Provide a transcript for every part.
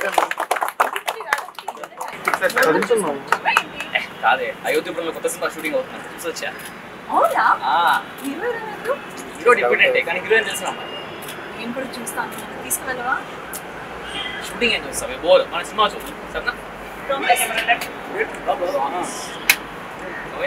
కాదే అయోధ్యపురంలో కొత్త cinema shooting అవుతుంది చూసి వచ్చా అవునా ఆ, హీరో ఎవరు? హీరో డిప్యూటెంటే కానీ హీరోయిన్ తెలిసిన అమ్మాయి నేను కూడా చూస్తాను తీసుకువెళ్ళవా షూటింగ్ ఏం చూస్తావు బోర్ మన సినిమా చూద్దాం సరేనా promise okay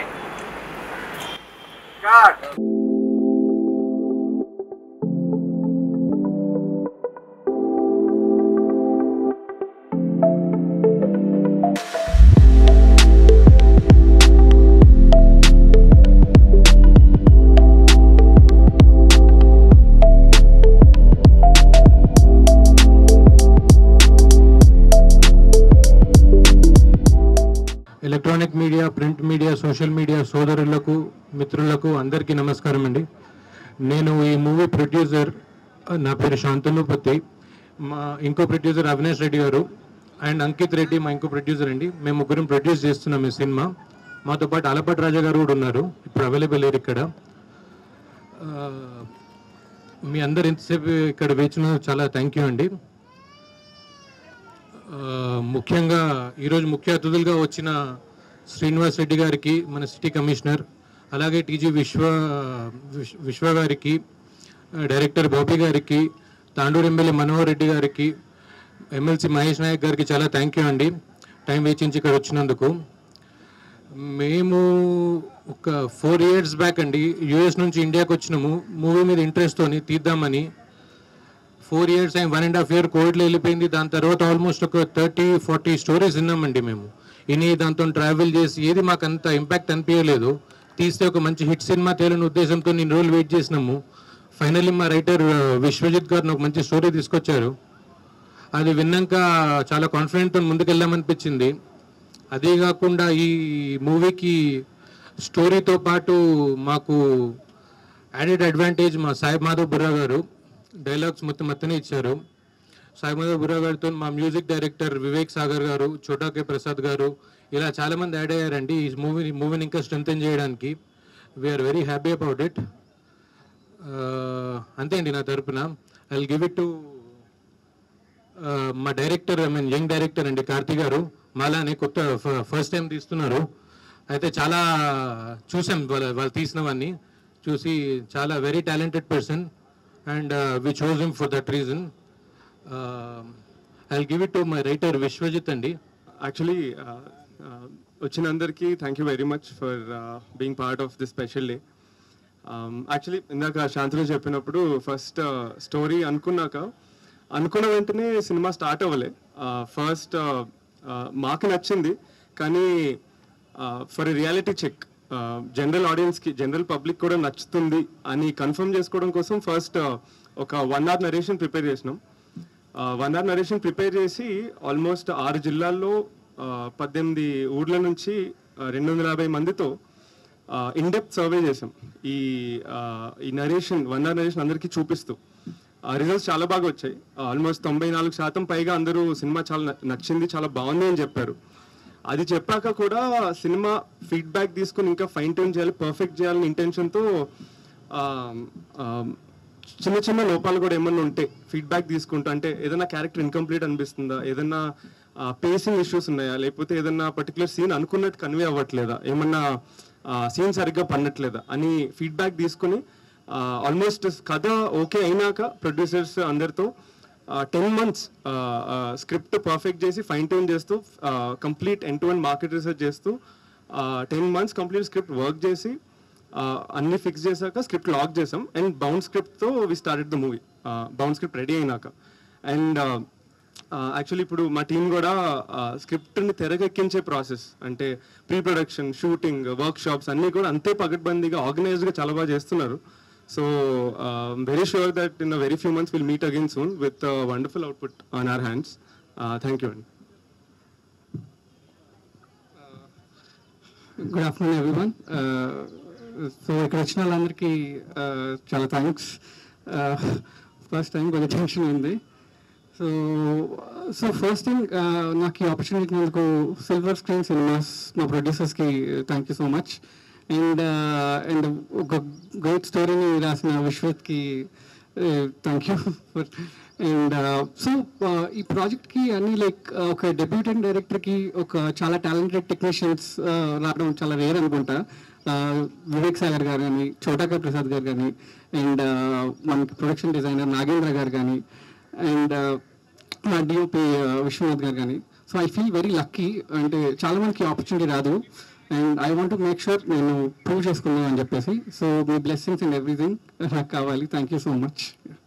electronic media print media social media సోదరులకు మిత్రులకు అందరికీ నమస్కారం అండి నేను ఈ మూవీ ప్రొడ్యూసర్ నా పేరు శాంతనుపతి మా ఇంకో ప్రొడ్యూసర్ అవినాష్ రెడ్డి గారు అండ్ అంకిత్ రెడ్డి మా ఇంకో ప్రొడ్యూసర్ అండి మేము ముగ్గురం ప్రొడ్యూస్ చేస్తున్నాం ఈ సినిమా మాతో పాటు అలపటి రాజా గారు కూడా ఉన్నారు ఇప్పుడు అవైలబుల్ లేరు ఇక్కడ ఆ, మీ అందరు ఎంతసేపు ఇక్కడ వేచిన చాలా థ్యాంక్ యూ అండి ఆ, ముఖ్యంగా ఈరోజు ముఖ్య అతిథులుగా వచ్చిన శ్రీనివాస్ రెడ్డి గారికి మన సిటీ కమిషనర్ అలాగే టీజీ విశ్వ విశ్వ- విశ్వ గారికి ఆ, డైరెక్టర్ బాబీ గారికి తాండూరు ఎమ్మెల్యే మనోహర్ రెడ్డి గారికి ఎమ్మెల్సీ మహేష్ నాయక్ గారికి చాలా థ్యాంక్ యూ అండి టైం వేచించి ఇక్కడ వచ్చినందుకు మేము ఒక ఫోర్ ఇయర్స్ బ్యాక్ అండి యూఎస్ నుంచి ఇండియాకి వచ్చినాము మూవీ మీద ఇంట్రెస్ట్తోని తీద్దామని ఫోర్ ఇయర్స్ అయింది వన్ అండ్ హాఫ్ ఇయర్ కోవిడ్లో వెళ్ళిపోయింది దాని తర్వాత ఆల్మోస్ట్ ఒక థర్టీ ఫార్టీ స్టోరీస్ విన్నామండి మేము ఇని దాంతో ట్రావెల్ చేసి ఏది మాకు అంత ఇంపాక్ట్ అనిపించలేదు తీస్తే ఒక మంచి హిట్ సినిమా తేలని ఉద్దేశంతో నేను రోజులు వెయిట్ చేసినాము ఫైనల్లీ మా రైటర్ విశ్వజిత్ గారు ఒక మంచి స్టోరీ తీసుకొచ్చారు అది విన్నాక చాలా కాన్ఫిడెంట్తో ముందుకెళ్ళామనిపించింది అదే కాకుండా ఈ మూవీకి స్టోరీతో పాటు మాకు యాడెడ్ అడ్వాంటేజ్ మా సాయి మాధవ్ బుర్రా గారు డైలాగ్స్ మొత్తం మొత్తనే ఇచ్చారు సాయి మాధవ్ బుర్రా గారితో మా మ్యూజిక్ డైరెక్టర్ వివేక్ సాగర్ గారు చోటా కే ప్రసాద్ గారు ఇలా చాలా మంది యాడ్ అయ్యారండి ఈ మూవీని మూవీని ఇంకా స్ట్రెంగ్ చేయడానికి we're very happy about it అంతే అండి నా తరపున ఐ గివ్ ఇట్ టు మా director I mean young director అండి కార్తీ గారు మాలానే కొత్త ఫస్ట్ టైం తీస్తున్నారు అయితే చాలా చూసాం వాళ్ళ వాళ్ళు తీసినవన్నీ చూసి చాలా very talented person and we chose him for that reason I give it to my writer Vishwajit అండి యాక్చువల్లీ వచ్చిన అందరికీ thank you very much for being part of this special day actually ఇందాక శాంతిలో చెప్పినప్పుడు ఫస్ట్ స్టోరీ అనుకున్నాక అనుకున్న వెంటనే cinema start అవ్వలే first మాకు నచ్చింది కానీ ఫర్ రియాలిటీ చెక్ జనరల్ ఆడియన్స్కి జనరల్ పబ్లిక్ కూడా నచ్చుతుంది అని కన్ఫర్మ్ చేసుకోవడం కోసం ఫస్ట్ ఒక వన్ అవర్ నరేషన్ ప్రిపేర్ చేసినాం వన్ అవర్ నరేషన్ ప్రిపేర్ చేసి ఆల్మోస్ట్ ఆరు జిల్లాల్లో ఆ, పద్దెనిమిది ఊర్ల నుంచి రెండు వందల యాభై మందితో ఇన్ డెప్త్ సర్వే చేసాం ఈ ఆ, ఈ నరేషన్ వన్ అవర్ నరేషన్ అందరికీ చూపిస్తూ రిజల్ట్స్ చాలా బాగా వచ్చాయి ఆల్మోస్ట్ తొంభై నాలుగు శాతం పైగా అందరూ సినిమా చాలా న- నచ్చింది చాలా బాగుంది అని చెప్పారు అది చెప్పాక కూడా సినిమా ఫీడ్బ్యాక్ తీసుకుని ఇంకా ఫైన్ ట్యూన్ చేయాలి పర్ఫెక్ట్ చేయాలని ఇంటెన్షన్తో చిన్న చిన్న లోపాలు కూడా ఏమన్నా ఉంటే ఫీడ్బ్యాక్ తీసుకుంటా అంటే ఏదైనా క్యారెక్టర్ ఇన్కంప్లీట్ అనిపిస్తుందా ఏదైనా పేసింగ్ ఇష్యూస్ ఉన్నాయా లేకపోతే ఏదైనా పర్టికులర్ సీన్ అనుకున్నట్టు కన్వే అవ్వట్లేదా ఏమన్నా సీన్ సరిగ్గా పన్నట్లేదా అని ఫీడ్బ్యాక్ తీసుకుని ఆల్మోస్ట్ కథ ఓకే అయినాక ప్రొడ్యూసర్స్ అందరితో టెన్ మంత్స్ స్క్రిప్ట్ పర్ఫెక్ట్ చేసి ఫైన్ ట్యూన్ చేస్తూ complete end to end market research చేస్తూ ten months complete script work చేసి uh, అన్ని ఫిక్స్ చేశాక స్క్రిప్ట్ లాక్ చేసాం అండ్ బౌండ్ స్క్రిప్ట్తో we started the movie bound script ready అయినాక అండ్ యాక్చువల్లీ ఇప్పుడు మా టీం కూడా స్క్రిప్ట్ని తెరకెక్కించే ప్రాసెస్ అంటే pre production shooting workshops అన్నీ కూడా అంతే పగడ్బందీగా ఆర్గనైజ్డ్గా చాలా బాగా చేస్తున్నారు so very sure that in very few months will meet again soon with wonderful output on our hands thank you అండి గుడ్ ఆఫ్టర్నూన్ ఎవ్రీవన్ సో ఇక్కడ వచ్చిన వాళ్ళందరికీ uh, చాలా థ్యాంక్స్ ఫస్ట్ టైం కొంచెం టెన్షన్ ఉంది సో సో ఫస్ట్ థింగ్ నాకు ఈ opportunity ఇచ్చినందుకు సిల్వర్ స్క్రీన్ సినిమాస్ మా ప్రొడ్యూసర్స్కి thank you so much and and ఒక గ్రేట్ స్టోరీని రాసిన విశ్వత్కి thank you for and so ఈ ప్రాజెక్ట్కి అన్ని లైక్ ఒక డెబ్యూటెంట్ డైరెక్టర్కి ఒక చాలా టాలెంటెడ్ టెక్నీషియన్స్ రావడం చాలా రేర్ అనుకుంటా Uh, వివేక్ సాగర్ గారు కానీ చోటాక ప్రసాద్ గారు కానీ అండ్ మనకి ప్రొడక్షన్ డిజైనర్ నాగేంద్ర గారు కానీ అండ్ మా డిఓపి విశ్వనాథ్ గారు కానీ so I feel very lucky అంటే చాలా మందికి ఆపర్చునిటీ రాదు and I want make sure నేను ప్రూవ్ చేసుకున్నాను అని చెప్పేసి సో మీ బ్లెస్సింగ్స్ అండ్ ఎవ్రీథింగ్ నాకు కావాలి థ్యాంక్ యూ సో మచ్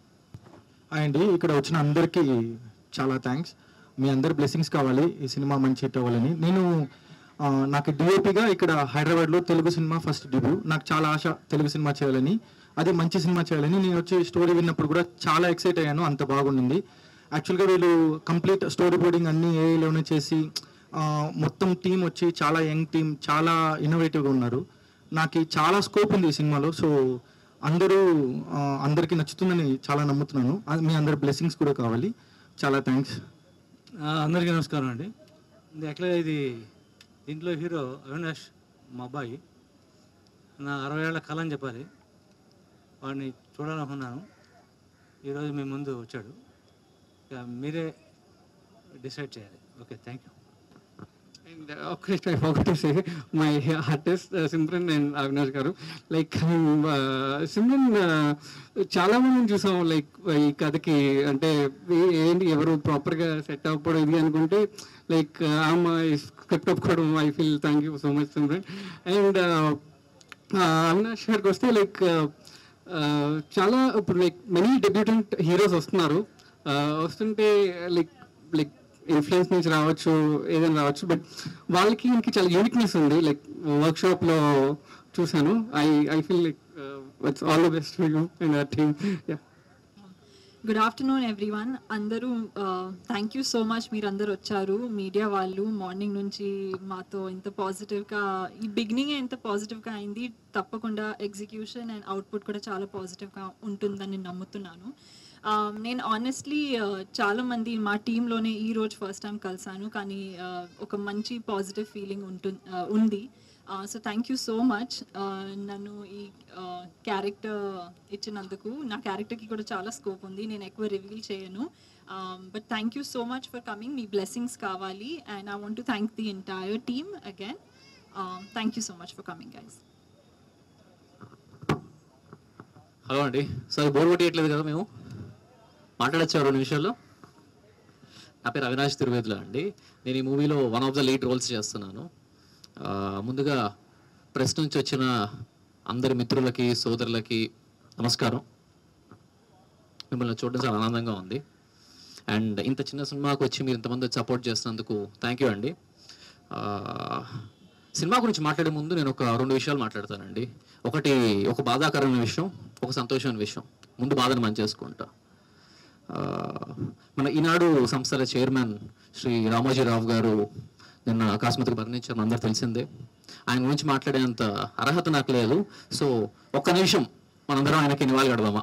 అండి ఇక్కడ వచ్చిన అందరికీ చాలా థ్యాంక్స్ మీ అందరి బ్లెస్సింగ్స్ కావాలి ఈ సినిమా మంచి హిట్ అవ్వాలని నేను ఆ, నాకు డిఓపిగా ఇక్కడ హైదరాబాద్లో తెలుగు సినిమా ఫస్ట్ డెబ్యూ నాకు చాలా ఆశ తెలుగు సినిమా చేయాలని అది మంచి సినిమా చేయాలని నేను వచ్చి స్టోరీ విన్నప్పుడు కూడా చాలా ఎక్సైట్ అయ్యాను అంత బాగుండింది యాక్చువల్గా వీళ్ళు కంప్లీట్ స్టోరీ బోర్డింగ్ అన్ని ఏఐలోనే చేసి ఆ, మొత్తం టీం వచ్చి చాలా యంగ్ టీం చాలా ఇన్నోవేటివ్గా ఉన్నారు నాకు చాలా స్కోప్ ఉంది ఈ సినిమాలో సో అందరూ ఆ, అందరికీ నచ్చుతుందని చాలా నమ్ముతున్నాను అది మీ అందరి బ్లెస్సింగ్స్ కూడా కావాలి చాలా థ్యాంక్స్ ఆ, అందరికీ నమస్కారం అండి ఇది యాక్చువల్గా ఇది దీంట్లో హీరో అవినాష్ మా అబ్బాయి నా అరవై ఏళ్ళ కళ అని చెప్పాలి వాడిని చూడాలనుకున్నాను ఈరోజు మీ ముందు వచ్చాడు ఇక మీరే డిసైడ్ చేయాలి ఓకే థ్యాంక్ యూ అండ్ ఒక I forgot to say my artist Simran and Avinash గారు లైక్ సిమ్రన్ చాలా మందిని చూసాం లైక్ ఈ కథకి అంటే ఏ- ఏంటి ఎవరు ప్రాపర్గా సెట్ అవ్వడం ఇది అనుకుంటే లైక్ ఆమె స్క్రిప్ట్ ఒప్పుకోవడం I feel thank you so much Simran and Avinash గారికి వస్తే లైక్ చాలా ఇప్పుడు లైక్ మెనీ డెబ్యూటెంట్ హీరోస్ వస్తున్నారు Uh, వస్తుంటే లైక్ లైక్ ఇన్ఫ్లుయెన్స్ నుంచి రావచ్చు ఏదైనా రావచ్చు బట్ వాళ్ళకి ఇంక చాలా యూనిక్నెస్ ఉంది లైక్ వర్క్ షాప్ లో చూసాను I I feel like it's all the best for you and our team yeah good afternoon everyone అందరూ థ్యాంక్ యూ సో మచ్ మీరు అందరు వచ్చారు మీడియా వాళ్ళు మార్నింగ్ నుంచి మాతో ఇంత పాజిటివ్గా ఈ బిగినింగ్ ఎంత పాజిటివ్గా అయింది తప్పకుండా ఎగ్జిక్యూషన్ అండ్ అవుట్పుట్ కూడా చాలా పాజిటివ్గా ఉంటుందని నేను నమ్ముతున్నాను Um, నేను ఆనెస్ట్లీ చాలా మంది మా టీంలోనే ఈ రోజు ఫస్ట్ టైం కలిసాను కానీ uh, ఒక మంచి పాజిటివ్ ఫీలింగ్ ఉంటుంది ఉంది so thank you so much నన్ను ఈ క్యారెక్టర్ ఇచ్చినందుకు నా క్యారెక్టర్కి కూడా చాలా స్కోప్ ఉంది నేను ఎక్కువ రివీల్ చేయను but thank you so much for coming మీ బ్లెస్సింగ్స్ కావాలి and I want to thank the entire team again thank you so much for coming guys hello అండి సార్ బోర్ కొట్టేయట్లేదు కదా మేము మాట్లాడచ్చా రెండు నిమిషాల్లో నా పేరు అవినాష్ తిరువేదుల అండి నేను ఈ మూవీలో one of the lead roles చేస్తున్నాను ఆ, ముందుగా ప్రెస్ నుంచి వచ్చిన అందరి మిత్రులకి సోదరులకి నమస్కారం మిమ్మల్ని చూడడం చాలా ఆనందంగా ఉంది అండ్ ఇంత చిన్న సినిమాకి వచ్చి మీరు ఇంతమంది సపోర్ట్ చేసినందుకు థ్యాంక్ యూ అండి ఆ, సినిమా గురించి మాట్లాడే ముందు నేను ఒక రెండు విషయాలు మాట్లాడతానండి ఒకటి ఒక బాధాకరమైన విషయం ఒక సంతోషమైన విషయం ముందు బాధను మనం చేసుకుంటా ఆ, మన ఈనాడు సంస్థల చైర్మన్ శ్రీ రామోజీరావు గారు నిన్న అకస్మాత్తుగా మరణించారు అందరు తెలిసిందే ఆయన గురించి మాట్లాడేంత అర్హత నాకు లేదు సో ఒక్క నిమిషం మనందరం ఆయనకి నివాళి గడదామా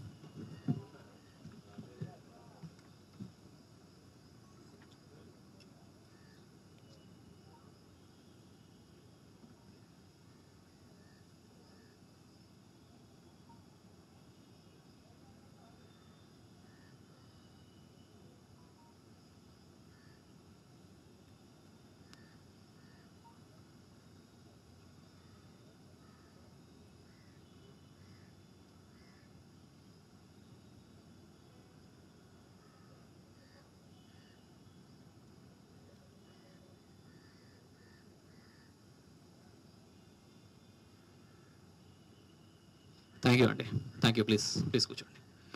థ్యాంక్ యూ అండి థ్యాంక్ యూ ప్లీజ్ ప్లీజ్ కూర్చోండి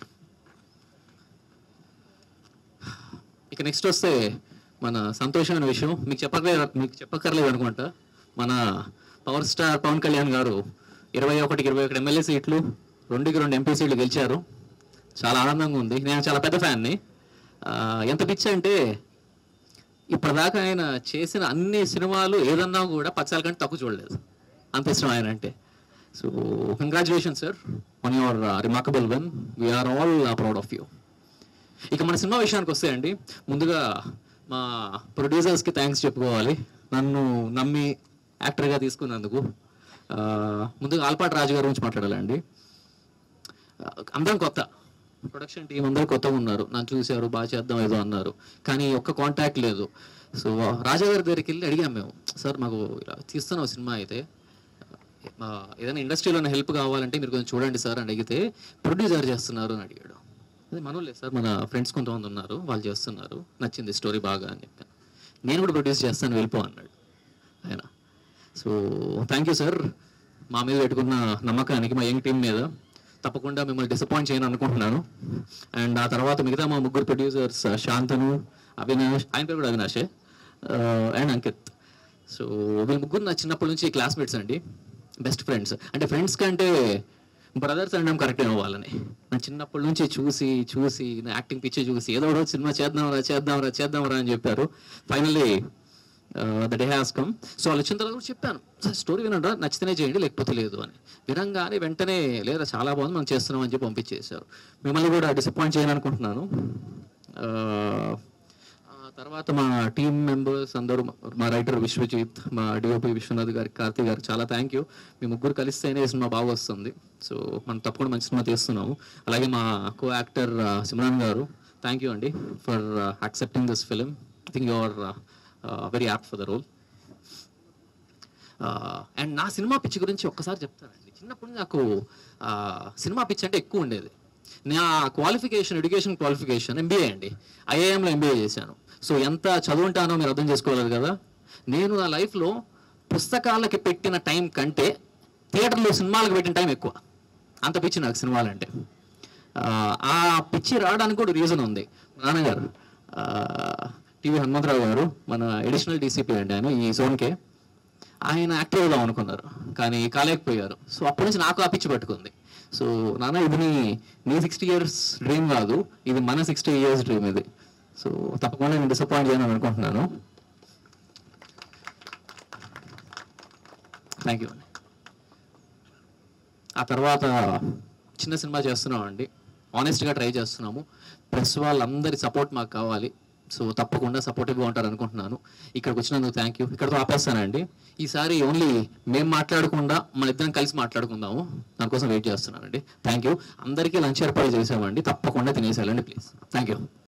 ఇక నెక్స్ట్ వస్తే మన సంతోషమైన విషయం మీకు చెప్పక్కర్లేదు మీకు చెప్పక్కర్లేదు అనుకుంటా మన పవర్ స్టార్ పవన్ కళ్యాణ్ గారు ఇరవై ఒకటికి ఇరవై ఒకటి ఎమ్మెల్యే సీట్లు రెండుకి రెండు ఎంపీ సీట్లు గెలిచారు చాలా ఆనందంగా ఉంది నేను చాలా పెద్ద ఫ్యాన్ని ఆ, ఎంత పిచ్చి అంటే ఇప్పటిదాకా ఆయన చేసిన అన్ని సినిమాలు ఏదన్నా కూడా పచ్చాల కంటే తక్కువ చూడలేదు అంత ఇష్టం ఆయన అంటే so congratulation sir on your remarkable when we're all proud of you ఇక మన సినిమా విషయానికి వస్తే అండి ముందుగా మా ప్రొడ్యూసర్స్కి థ్యాంక్స్ చెప్పుకోవాలి నన్ను నమ్మి యాక్టర్గా తీసుకున్నందుకు ఆ, ముందుగా ఆల్పాటి రాజు గారి గురించి మాట్లాడాలండి ఆ, అందరం కొత్త ప్రొడక్షన్ టీం అందరూ కొత్తగా ఉన్నారు నన్ను చూశారు బాగా చేద్దాం ఏదో అన్నారు కానీ ఒక్క కాంటాక్ట్ లేదు సో రాజా గారి దగ్గరికి వెళ్ళి అడిగాం మేము సార్ మాకు ఇలా తీస్తున్నాం సినిమా అయితే ఆ, ఏదైనా ఇండస్ట్రీలో హెల్ప్ కావాలంటే మీరు కొంచెం చూడండి సార్ అని అడిగితే ప్రొడ్యూసర్ చేస్తున్నారు అని అడిగాడు అదే మనోళ్ళే సార్ మన ఫ్రెండ్స్ కొంతమంది ఉన్నారు వాళ్ళు చేస్తున్నారు నచ్చింది స్టోరీ బాగా అని చెప్పాను నేను కూడా ప్రొడ్యూస్ చేస్తాను వెళ్ళిపో అన్నాడు ఆయన సో థ్యాంక్ యూ సార్ మా మీద పెట్టుకున్న నమ్మకానికి మా యంగ్ టీం మీద తప్పకుండా మిమ్మల్ని డిసప్పాయింట్ చేయను అనుకుంటున్నాను అండ్ ఆ తర్వాత మిగతా మా ముగ్గురు ప్రొడ్యూసర్స్ శాంతను అవినాష్ ఆయన పేరు కూడా అవినాషే అండ్ అంకిత్ సో వీళ్ళు ముగ్గురు నా చిన్నప్పటి నుంచి క్లాస్మేట్స్ అండి బెస్ట్ ఫ్రెండ్స్ అంటే ఫ్రెండ్స్ కంటే బ్రదర్స్ అనడం కరెక్ట్ ఏమో వాళ్ళని నా చిన్నప్పటి నుంచి చూసి చూసి నా యాక్టింగ్ పిచ్చి చూసి ఏదో ఒకటి సినిమా చేద్దాంరా చేద్దాంరా చేద్దాంరా అని చెప్పారు finally the day has come so వాళ్ళు వచ్చిన తర్వాత కూడా చెప్పాను సార్ స్టోరీ వినండి నచ్చితేనే చేయండి లేకపోతే లేదు అని వినంగానే వెంటనే లేదా చాలా బాగుంది మనం చేస్తున్నాం అని చెప్పి పంపించేశారు మిమ్మల్ని కూడా డిసప్పాయింట్ చేయను అనుకుంటున్నాను ఆ తర్వాత మా టీం మెంబర్స్ అందరూ మా రైటర్ విశ్వజిత్ మా డిఓపి విశ్వనాథ్ గారి కార్తీక్ గారు చాలా థ్యాంక్ యూ మీ ముగ్గురు కలిస్తేనే ఈ సినిమా బాగా వస్తుంది సో మనం తప్పకుండా మంచి సినిమా తీస్తున్నాము అలాగే మా కో యాక్టర్ సిమ్రాన్ గారు థ్యాంక్ యూ అండి for accepting this film I think you are very apt for the role and నా సినిమా పిచ్చి గురించి ఒక్కసారి చెప్తానండి చిన్నప్పుడు నాకు ఆ, సినిమా పిచ్చి అంటే ఎక్కువ ఉండేది నా క్వాలిఫికేషన్ ఎడ్యుకేషన్ క్వాలిఫికేషన్ ఎంబీఏ అండి ఐఐఎంలో ఎంబీఏ చేశాను సో ఎంత చదువుంటానో మీరు అర్థం చేసుకోలేదు కదా నేను నా లైఫ్లో పుస్తకాలకి పెట్టిన టైం కంటే థియేటర్లో సినిమాలకు పెట్టిన టైం ఎక్కువ అంత పిచ్చి నాకు సినిమాలంటే ఆ, ఆ పిచ్చి రావడానికి కూడా రీజన్ ఉంది మా నాన్నగారు టీవీ హనుమంతరావు గారు మన ఎడిషనల్ డీసీపీ అండి ఆయన ఈ జోన్కే ఆయన యాక్టివ్ అవుదాం అనుకున్నారు కానీ కాలేకపోయారు సో అప్పటి నుంచి నాకు ఆ పిచ్చి పట్టుకుంది సో నాన్న ఇది నీ నీ సిక్స్టీ ఇయర్స్ డ్రీమ్ కాదు ఇది మన సిక్స్టీ ఇయర్స్ డ్రీమ్ ఇది సో తప్పకుండా నేను డిసప్పాయింట్ చేయను అనుకుంటున్నాను థ్యాంక్ యూ అండి ఆ తర్వాత చిన్న సినిమా చేస్తున్నాం అండి ఆనెస్ట్గా ట్రై చేస్తున్నాము ప్రెస్ వాళ్ళందరి సపోర్ట్ మాకు కావాలి సో తప్పకుండా సపోర్టివ్గా ఉంటారు అనుకుంటున్నాను ఇక్కడికి వచ్చినందుకు థ్యాంక్ యూ ఇక్కడతో ఆపేస్తానండి ఈసారి ఓన్లీ మేము మాట్లాడకుండా మన ఇద్దరం కలిసి మాట్లాడుకుందాము దానికోసం వెయిట్ చేస్తున్నానండి థ్యాంక్ యూ అందరికీ లంచ్ ఏర్పాటు చేసామండి తప్పకుండా తినేసేయాలండి ప్లీజ్ థ్యాంక్ యూ